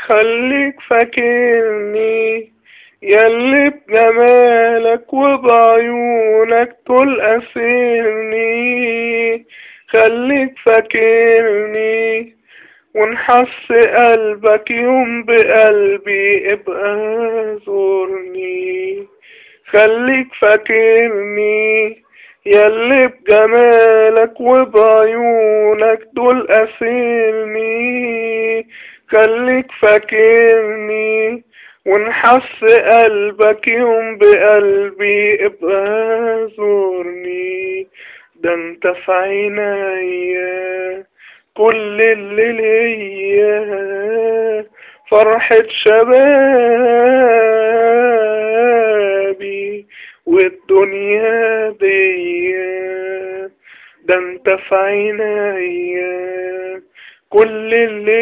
خليك فاكرني ياللي بجمالك وبعيونك دول أسرني خليك فاكرني ونحس قلبك يوم بقلبي ابقى زورني خليك فاكرني ياللي بجمالك وبعيونك دول أسرني خليك فاكرني ونحس قلبك يوم بقلبي ابقى زورني ده انت في عينيا كل اللي ليا فرحة شبابي والدنيا دي ده انت في عينيا كل اللي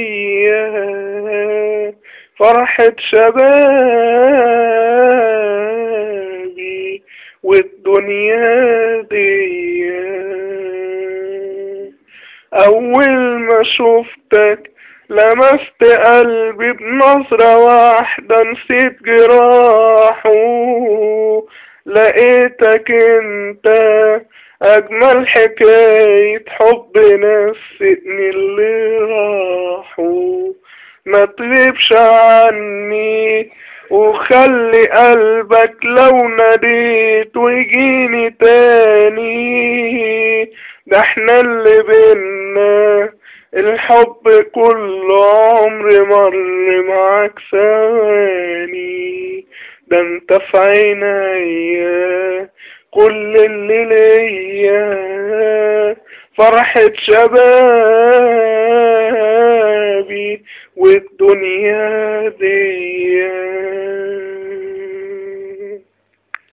ليا فرحة شبابي والدنيا دي أول ما شفتك لمست قلبي بنظرة واحدة نسيت جراحه لقيتك انت أجمل حكاية حب نسيتني اللي راحوا ما تغيبش عني وخلي قلبك لو ناديت ويجيني تاني ده احنا اللي بينا الحب كل عمر مر معاك ثواني ده انت في عينيا كل اللي ليا فرحة شبابي والدنيا دي